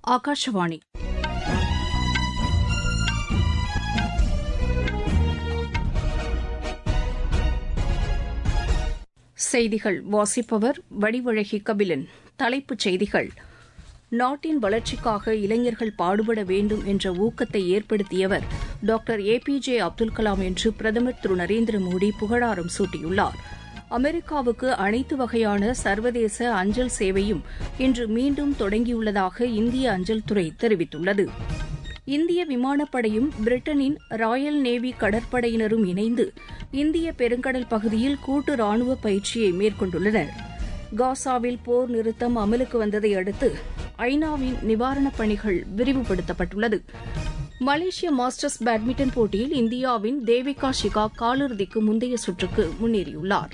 ஆகாஷவாணி செய்திகள் வாசிப்பவர் வடிவழகி கபிலன் தலைப்புச் செய்திகள் நாட்டின் வளர்ச்சிக்காக இளைஞர்கள் பாடுபட வேண்டும் என்ற ஊக்கத்தை ஏற்படுத்தியவர் doctor A P J Abdul Kalam என்று பிரதமர் திரு நரேந்திர மோடி புகழாரம் சூட்டியுள்ளார் அமெரிக்காவுக்கு அனைத்து வகையான சர்வதேச அஞ்சல் சேவையும் இன்று மீண்டும் தொடங்கியுள்ளதாக இந்திய அஞ்சல் துறை தெரிவித்துள்ளது இந்திய விமானப்படையும் பிரிட்டனின் ராயல் நேவி கடற்படையினரும் இணைந்து இந்திய பெருங்கடல் பகுதியில் கூட்டு ராணுவ பயிற்சியை மேற்கொண்டுள்ளனர் காசாவில் போர் நிறுத்தம் அமலுக்கு வந்ததை அடுத்து ஐநாவின் நிவாரணப் பணிகள் விரிவுபடுத்தப்பட்டுள்ளது மலேசிய மாஸ்டர்ஸ் பேட்மிண்டன் போட்டியில் இந்தியாவின் தேவிகா ஷிகா காலிறுதிக்கு முந்தைய சுற்றுக்கு முன்னேறியுள்ளார்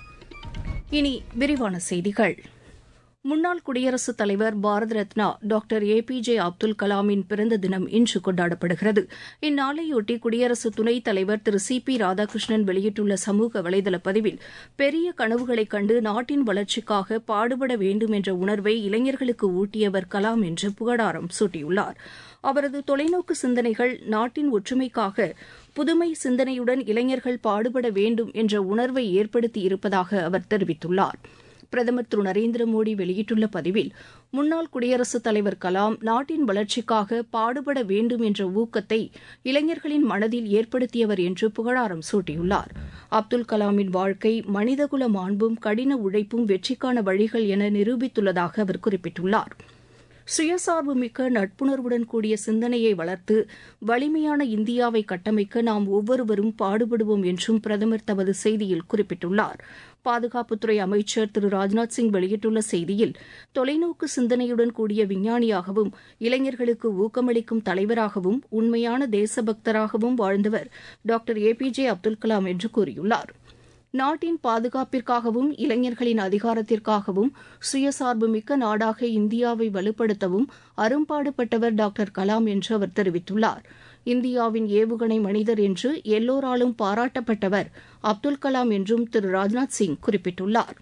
இனி விரிவான செய்திகள் முன்னாள் குடியரசுத் தலைவர் Bharat Ratna doctor A P J Abdul கலாமின் பிறந்த தினம் இன்று கொண்டாடப்படுகிறது இந்நாளையொட்டி குடியரசு துணைத் தலைவர் திரு சி பி ராதாகிருஷ்ணன் வெளியிட்டுள்ள சமூக வலைதள பதிவில் பெரிய கனவுகளைக் கண்டு நாட்டின் வளர்ச்சிக்காக பாடுபட வேண்டும் என்ற உணர்வை இளைஞர்களுக்கு ஊட்டியவர் கலாம் என்று புகழாரம் சூட்டியுள்ளார் அவரது தொலைநோக்கு சிந்தனைகள் நாட்டின் ஒற்றுமைக்காக புதுமை சிந்தனையுடன் இளைஞர்கள் பாடுபட வேண்டும் என்ற உணர்வை ஏற்படுத்தி இருப்பதாக அவர் தெரிவித்துள்ளார் பிரதமர் திரு நரேந்திர மோடி வெளியிட்டுள்ள பதிவில் முன்னாள் குடியரசுத் தலைவர் கலாம் நாட்டின் வளர்ச்சிக்காக பாடுபட வேண்டும் என்ற ஊக்கத்தை இளைஞர்களின் மனதில் ஏற்படுத்தியவர் என்று புகழாரம் சூட்டியுள்ளார் அப்துல் கலாமின் வாழ்க்கை மனிதகுல மாண்பும் கடின உழைப்பும் வெற்றிக்கான வழிகள் என நிரூபித்துள்ளதாக அவர் குறிப்பிட்டுள்ளார் சுயசார்பு மிக்க நட்புணர்வுடன் கூடிய சிந்தனையை வளர்த்து வலிமையான இந்தியாவை கட்டமைக்க நாம் ஒவ்வொருவரும் பாடுபடுவோம் என்றும் பிரதமர் தமது செய்தியில் குறிப்பிட்டுள்ளார் பாதுகாப்புத்துறை அமைச்சர் திரு ராஜ்நாத் சிங் வெளியிட்டுள்ள செய்தியில் தொலைநோக்கு சிந்தனையுடன் கூடிய விஞ்ஞானியாகவும் இளைஞர்களுக்கு ஊக்கமளிக்கும் தலைவராகவும் உண்மையான தேசபக்தராகவும் வாழ்ந்தவர் doctor A P J Abdul Kalam என்று கூறியுள்ளார் நாட்டின் பாதுகாப்பிற்காகவும் இளைஞர்களின் அதிகாரத்திற்காகவும் சுயசார்பு மிக்க நாடாக இந்தியாவை வலுப்படுத்தவும் அரும்பாடுபட்டவர் டாக்டர் கலாம் என்று அவர் தெரிவித்துள்ளார் இந்தியாவின் ஏவுகணை மனிதர் என்று எல்லோராலும் பாராட்டப்பட்டவர் அப்துல் கலாம் என்றும் திரு ராஜ்நாத் சிங் குறிப்பிட்டுள்ளார்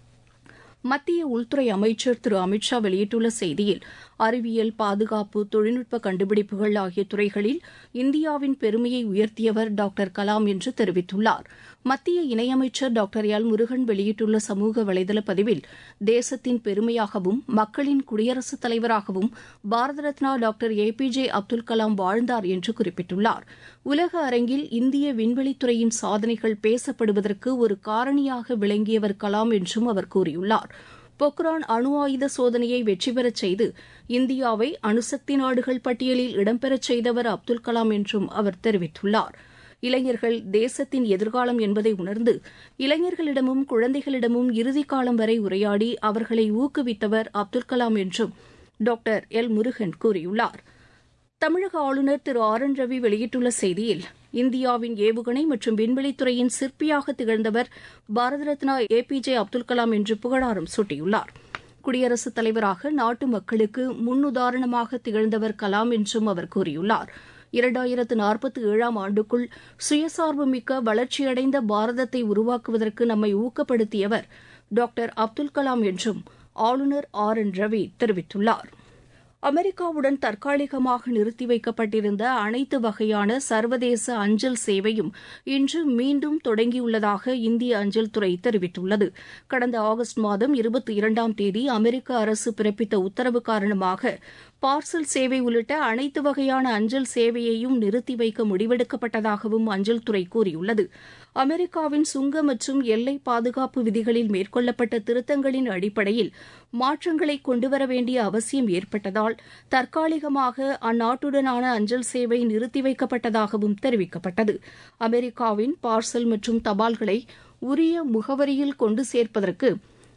மத்திய உள்துறை அமைச்சர் திரு அமித் ஷா வெளியிட்டுள்ள செய்தியில் அறிவியல் பாதுகாப்பு தொழில்நுட்ப கண்டுபிடிப்புகள் ஆகிய துறைகளில் இந்தியாவின் பெருமையை உயர்த்தியவர் டாக்டர் கலாம் என்று தெரிவித்துள்ளார் மத்திய இணையமைச்சர் டாக்டர் எல் முருகன் வெளியிட்டுள்ள சமூக வலைதள பதிவில் தேசத்தின் பெருமையாகவும் மக்களின் குடியரசுத் தலைவராகவும் Bharat Ratna doctor A P J Abdul Kalam வாழ்ந்தார் என்று குறிப்பிட்டுள்ளார் உலக அரங்கில் இந்திய விண்வெளித்துறையின் சாதனைகள் பேசப்படுவதற்கு ஒரு காரணியாக விளங்கியவர் கலாம் என்றும் அவர் கூறியுள்ளார் பொக்ரான் அணு ஆயுத சோதனையை வெற்றி பெறச் செய்து இந்தியாவை அணுசக்தி நாடுகள் பட்டியலில் இடம்பெறச் செய்தவர் அப்துல் கலாம் என்றும் அவர் தெரிவித்துள்ளார் இளைஞர்கள் தேசத்தின் எதிர்காலம் என்பதை உணர்ந்து இளைஞர்களிடமும் குழந்தைகளிடமும் இறுதிக்காலம் வரை உரையாடி அவர்களை ஊக்குவித்தவர் அப்துல் கலாம் என்றும் டாக்டர் எல் முருகன் கூறியுள்ளார் தமிழக ஆளுநர் திரு ஆர் என் ரவி வெளியிட்டுள்ள செய்தியில் இந்தியாவின் ஏவுகணை மற்றும் விண்வெளித்துறையின் சிற்பியாக திகழ்ந்தவர் Bharat Ratna A P J Abdul Kalam என்று புகழாரம் சூட்டியுள்ளார் குடியரசுத் தலைவராக நாட்டு மக்களுக்கு முன்னுதாரணமாக திகழ்ந்தவர் கலாம் என்றும் அவர் கூறியுள்ளார் இரண்டாயிரத்து நாற்பத்தி ஏழாம் ஆண்டுக்குள் சுயசார்பு மிக்க வளர்ச்சியடைந்த பாரதத்தை உருவாக்குவதற்கு நம்மை ஊக்கப்படுத்தியவர் டாக்டர் அப்துல் கலாம் என்றும் ஆளுநர் ஆர் என் ரவி தெரிவித்துள்ளார் அமெரிக்காவுடன் தற்காலிகமாக நிறுத்தி வைக்கப்பட்டிருந்த அனைத்து வகையான சர்வதேச அஞ்சல் சேவையும் இன்று மீண்டும் தொடங்கியுள்ளதாக இந்திய அஞ்சல் துறை தெரிவித்துள்ளது கடந்த ஆகஸ்ட் மாதம் இருபத்தி இரண்டாம் தேதி அமெரிக்க அரசு பிறப்பித்த உத்தரவு காரணமாக பார்சல் சேவை உள்ளிட்ட அனைத்து வகையான அஞ்சல் சேவையையும் நிறுத்தி வைக்க முடிவெடுக்கப்பட்டதாகவும் அஞ்சல் துறை கூறியுள்ளது அமெரிக்காவின் சுங்க மற்றும் எல்லை பாதுகாப்பு விதிகளில் மேற்கொள்ளப்பட்ட திருத்தங்களின் அடிப்படையில் மாற்றங்களை கொண்டுவர வேண்டிய அவசியம் ஏற்பட்டதால் தற்காலிகமாக அந்நாட்டுடனான அஞ்சல் சேவை நிறுத்தி வைக்கப்பட்டதாகவும் தெரிவிக்கப்பட்டது அமெரிக்காவின் பார்சல் மற்றும் தபால்களை உரிய முகவரியில் கொண்டு சேர்ப்பதற்கு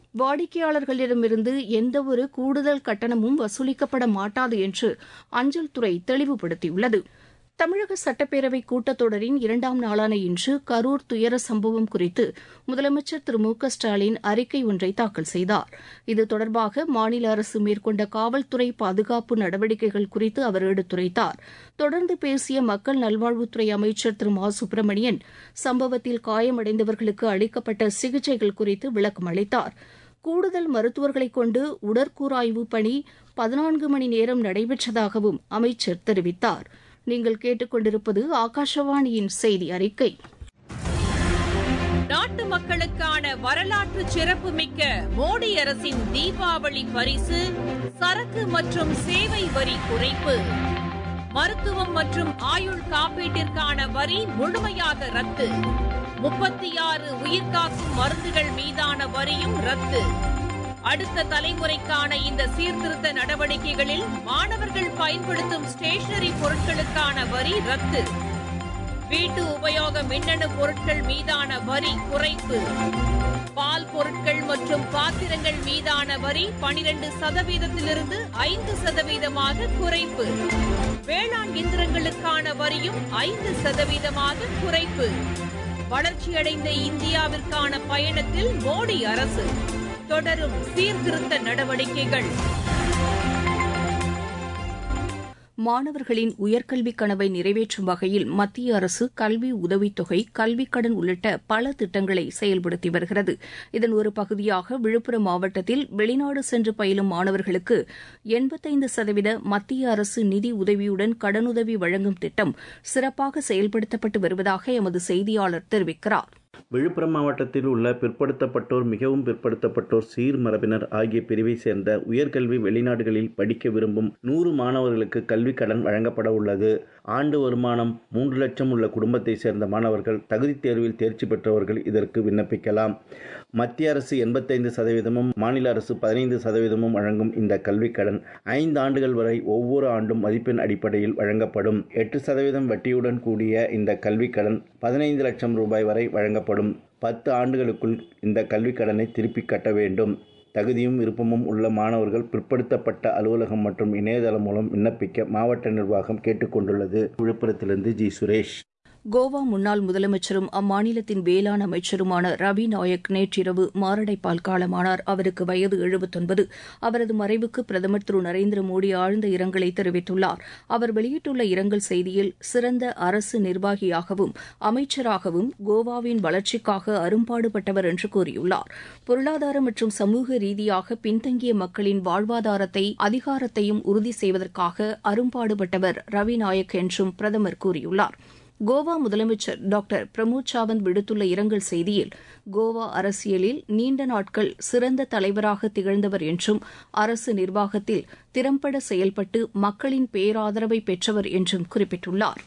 வாடிக்கையாளர்களிடமிருந்து எந்தவொரு கூடுதல் கட்டணமும் வசூலிக்கப்பட மாட்டாது என்று அஞ்சல் துறை தெளிவுபடுத்தியுள்ளது தமிழக சட்டப்பேரவை கூட்டத்தொடரின் இரண்டாம் நாளான இன்று கரூர் துயர சம்பவம் குறித்து முதலமைச்சர் திரு மு க ஸ்டாலின் அறிக்கை ஒன்றை தாக்கல் செய்தார் இது தொடர்பாக மாநில அரசு மேற்கொண்ட காவல்துறை பாதுகாப்பு நடவடிக்கைகள் குறித்து அவர் எடுத்துரைத்தார் தொடர்ந்து பேசிய மக்கள் நல்வாழ்வுத்துறை அமைச்சர் திரு மா சுப்பிரமணியன் சம்பவத்தில் காயமடைந்தவர்களுக்கு அளிக்கப்பட்ட சிகிச்சைகள் குறித்து விளக்கம் அளித்தார் கூடுதல் மருத்துவர்களைக் கொண்டு உடற்கூறாய்வு பணி பதினான்கு மணி நேரம் நடைபெற்றதாகவும் அமைச்சர் தெரிவித்தார் நீங்கள் கேட்டுக்கொண்டிருப்பது ஆகாஷவாணியின் செய்தி அறிக்கை நாட்டு மக்களுக்கான வரலாற்று சிறப்புமிக்க மோடி அரசின் தீபாவளி பரிசு சரக்கு மற்றும் சேவை வரி குறைப்பு மருத்துவம் மற்றும் ஆயுள் காப்பீட்டிற்கான வரி முழுமையாக ரத்து முப்பத்தி ஆறு உயிர்காக்கும் மருந்துகள் மீதான வரியும் ரத்து அடுத்த தலைமுறைக்கான இந்த சீர்திருத்த நடவடிக்கைகளில் மாணவர்கள் பயன்படுத்தும் ஸ்டேஷனரி பொருட்களுக்கான வரி ரத்து வீட்டு உபயோக மின்னணு பொருட்கள் மீதான வரி குறைப்பு பால் பொருட்கள் மற்றும் பாத்திரங்கள் மீதான வரி பனிரெண்டு சதவீதத்திலிருந்து ஐந்து சதவீதமாக குறைப்பு வேளாண் இயந்திரங்களுக்கான வரியும் ஐந்து சதவீதமாக குறைப்பு வளர்ச்சியடைந்த இந்தியாவிற்கான பயணத்தில் மோடி அரசு தொடரும் சீர்திருத்த நடவடிக்கைகள் மாணவர்களின் உயர்கல்விக் கனவை நிறைவேற்றும் வகையில் மத்திய அரசு கல்வி உதவித்தொகை கல்விக் கடன் உள்ளிட்ட பல திட்டங்களை செயல்படுத்தி வருகிறது இதன் ஒரு பகுதியாக விழுப்புரம் மாவட்டத்தில் வெளிநாடு சென்று பயிலும் மாணவர்களுக்கு எண்பத்தைந்து சதவீத மத்திய அரசு நிதி உதவியுடன் கடனுதவி வழங்கும் திட்டம் சிறப்பாக செயல்படுத்தப்பட்டு வருவதாக எமது செய்தியாளர் தெரிவிக்கிறார் விழுப்புரம் மாவட்டத்தில் உள்ள பிற்படுத்தப்பட்டோர் மிகவும் பிற்படுத்தப்பட்டோர் சீர்மரபினர் ஆகிய பிரிவை சேர்ந்த உயர்கல்வி வெளிநாடுகளில் படிக்க விரும்பும் நூறு மாணவர்களுக்கு கல்விக் கடன் வழங்கப்பட உள்ளது ஆண்டு வருமானம் மூன்று லட்சம் உள்ள குடும்பத்தை சேர்ந்த மாணவர்கள் தகுதித் தேர்வில் தேர்ச்சி பெற்றவர்கள் இதற்கு விண்ணப்பிக்கலாம் மத்திய அரசு எண்பத்தைந்து சதவீதமும் மாநில அரசு பதினைந்து சதவீதமும் வழங்கும் இந்த கல்விக் கடன் ஐந்து ஆண்டுகள் வரை ஒவ்வொரு ஆண்டும் மதிப்பெண் அடிப்படையில் வழங்கப்படும் எட்டு சதவீதம் வட்டியுடன் கூடிய இந்த கல்விக் கடன் பதினைந்து லட்சம் ரூபாய் வரை வழங்கப்படும் பத்து ஆண்டுகளுக்குள் இந்த கல்விக் கடனை திருப்பி கட்ட வேண்டும் தகுதியும் விருப்பமும் உள்ள மாணவர்கள் பிற்படுத்தப்பட்ட அலுவலகம் மற்றும் இணையதளம் மூலம் விண்ணப்பிக்க மாவட்ட நிர்வாகம் கேட்டுக்கொண்டுள்ளது விழுப்புரத்திலிருந்து ஜி சுரேஷ் கோவா முன்னாள் முதலமைச்சரும் அம்மாநிலத்தின் வேளாண் அமைச்சருமான ரவி நாயக் நேற்றிரவு மாரடைப்பால் காலமானார் அவருக்கு வயது எழுபத்தொன்பது அவரது மறைவுக்கு பிரதமர் திரு நரேந்திர மோடி ஆழ்ந்த இரங்கலை தெரிவித்துள்ளார் அவர் வெளியிட்டுள்ள இரங்கல் செய்தியில் சிறந்த அரசு நிர்வாகியாகவும் அமைச்சராகவும் கோவாவின் வளர்ச்சிக்காக அரும்பாடுபட்டவர் என்று கூறியுள்ளார் பொருளாதார மற்றும் சமூக ரீதியாக பின்தங்கிய மக்களின் வாழ்வாதாரத்தை அதிகாரத்தையும் உறுதி செய்வதற்காக அரும்பாடுபட்டவர் ரவி நாயக் என்றும் பிரதமர் கூறியுள்ளார் கோவா முதலமைச்சர் டாக்டர் பிரமோத் சாவந்த் விடுத்துள்ள இரங்கல் செய்தியில் கோவா அரசியலில் நீண்ட நாட்கள் சிறந்த தலைவராக திகழ்ந்தவர் என்றும் அரசு நிர்வாகத்தில் திறம்பட செயல்பட்டு மக்களின் பேராதரவை பெற்றவர் என்றும் குறிப்பிட்டுள்ளார்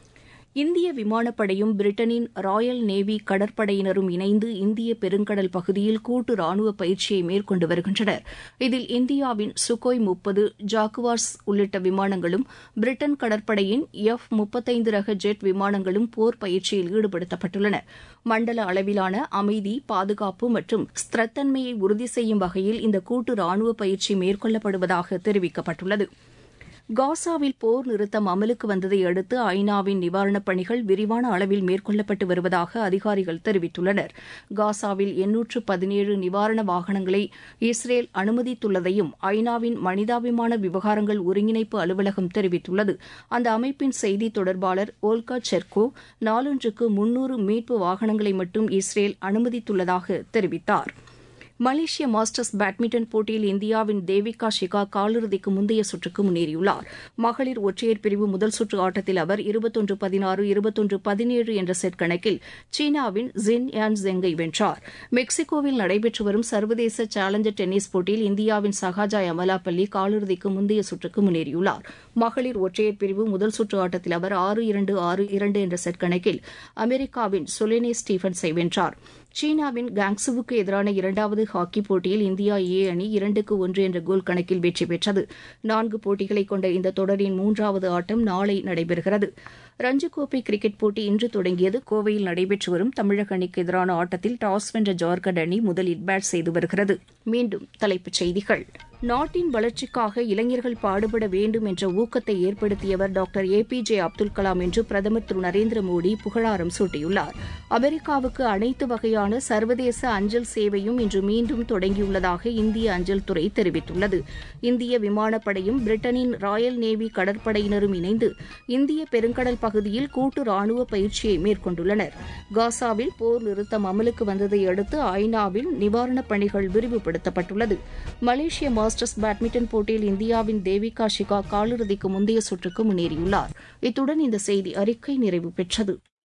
இந்திய விமானப்படையும் பிரிட்டனின் ராயல் நேவி கடற்படையினரும் இணைந்து இந்திய பெருங்கடல் பகுதியில் கூட்டு ராணுவ பயிற்சியை மேற்கொண்டு வருகின்றனர் இதில் இந்தியாவின் சுகோய் முப்பது ஜாக்குவார்ஸ் உள்ளிட்ட விமானங்களும் பிரிட்டன் கடற்படையின் எஃப் முப்பத்தைந்து ரக ஜெட் விமானங்களும் போர் பயிற்சியில் ஈடுபடுத்தப்பட்டுள்ளன மண்டல அளவிலான அமைதி பாதுகாப்பு மற்றும் ஸ்திரத்தன்மையை உறுதி செய்யும் வகையில் இந்த கூட்டு ராணுவ பயிற்சி மேற்கொள்ளப்படுவதாக தெரிவிக்கப்பட்டுள்ளது காசாவில் போர் நிறுத்தம் அமலுக்கு வந்ததை அடுத்து ஐநாவின் நிவாரணப் பணிகள் விரிவான அளவில் மேற்கொள்ளப்பட்டு வருவதாக அதிகாரிகள் தெரிவித்துள்ளனர் காசாவில் எண்ணூற்று பதினேழு நிவாரண வாகனங்களை இஸ்ரேல் அனுமதித்துள்ளதையும் ஐநாவின் மனிதாபிமான விவகாரங்கள் ஒருங்கிணைப்பு அலுவலகம் தெரிவித்துள்ளது அந்த அமைப்பின் செய்தி தொடர்பாளர் ஓல்கா செர்கோ நாளொன்றுக்கு முன்னூறு மீட்பு வாகனங்களை மட்டும் இஸ்ரேல் அனுமதித்துள்ளதாக தெரிவித்தாா் மலேசிய மாஸ்டர்ஸ் பேட்மிண்டன் போட்டியில் இந்தியாவின் தேவிகா ஷிகா காலிறுதிக்கு முந்தைய சுற்றுக்கு முன்னேறியுள்ளார் மகளிர் ஒற்றையர் பிரிவு முதல் சுற்று ஆட்டத்தில் அவர் இருபத்தொன்று பதினாறு இருபத்தொன்று பதினேழு என்ற செட் கணக்கில் சீனாவின் ஜின் யான் ஜெங்கை வென்றார் மெக்சிகோவில் நடைபெற்று வரும் சர்வதேச சேலஞ்சர் டென்னிஸ் போட்டியில் இந்தியாவின் சஹாஜாய் அமலாபள்ளி காலிறுதிக்கு முந்தைய சுற்றுக்கு முன்னேறியுள்ளார் மகளிர் ஒற்றையர் பிரிவு முதல் சுற்று ஆட்டத்தில் அவர் ஆறு இரண்டு ஆறு இரண்டு என்ற செட் கணக்கில் அமெரிக்காவின் சொலினே ஸ்டீஃபன்ஸை வென்றார் சீனாவின் காங்சுவுக்கு எதிரான இரண்டாவது ஹாக்கி போட்டியில் இந்தியா ஏ அணி இரண்டுக்கு ஒன்று என்ற கோல் கணக்கில் வெற்றி பெற்றது நான்கு போட்டிகளை கொண்ட இந்த தொடரின் மூன்றாவது ஆட்டம் நாளை நடைபெறுகிறது ரஞ்சி கோப்பை கிரிக்கெட் போட்டி இன்று தொடங்கியது கோவையில் நடைபெற்று வரும் தமிழக அணிக்கு எதிரான ஆட்டத்தில் டாஸ் வென்ற ஜார்க்கண்ட் அணி முதலில் பேட் செய்து வருகிறது மீண்டும் தலைப்புச் செய்திகள் நாட்டின் வளர்ச்சிக்காக இளைஞர்கள் பாடுபட வேண்டும் என்ற ஊக்கத்தை ஏற்படுத்தியவர் doctor A P J Abdul Kalam என்று பிரதமர் திரு நரேந்திர மோடி புகழாரம் சூட்டியுள்ளார் அமெரிக்காவுக்கு அனைத்து வகையான சர்வதேச அஞ்சல் சேவையும் இன்று மீண்டும் தொடங்கியுள்ளதாக இந்திய அஞ்சல் துறை தெரிவித்துள்ளது இந்திய விமானப்படையும் பிரிட்டனின் ராயல் நேவி கடற்படையினரும் இணைந்து இந்திய பெருங்கடல் பகுதியில் கூட்டு ராணுவ பயிற்சியை மேற்கொண்டுள்ளனர் காசாவில் போர் நிறுத்தம் அமலுக்கு வந்ததை அடுத்து ஐநாவில் நிவாரணப் பணிகள் விரிவுபடுத்தப்பட்டுள்ளது மலேசிய மாஸ்டர்ஸ் பேட்மிண்டன் போட்டியில் இந்தியாவின் தேவிகா ஷிகா காலிறுதிக்கு முந்தைய சுற்றுக்கு முன்னேறியுள்ளார் இத்துடன் இந்த செய்தி அறிக்கை நிறைவு பெற்றது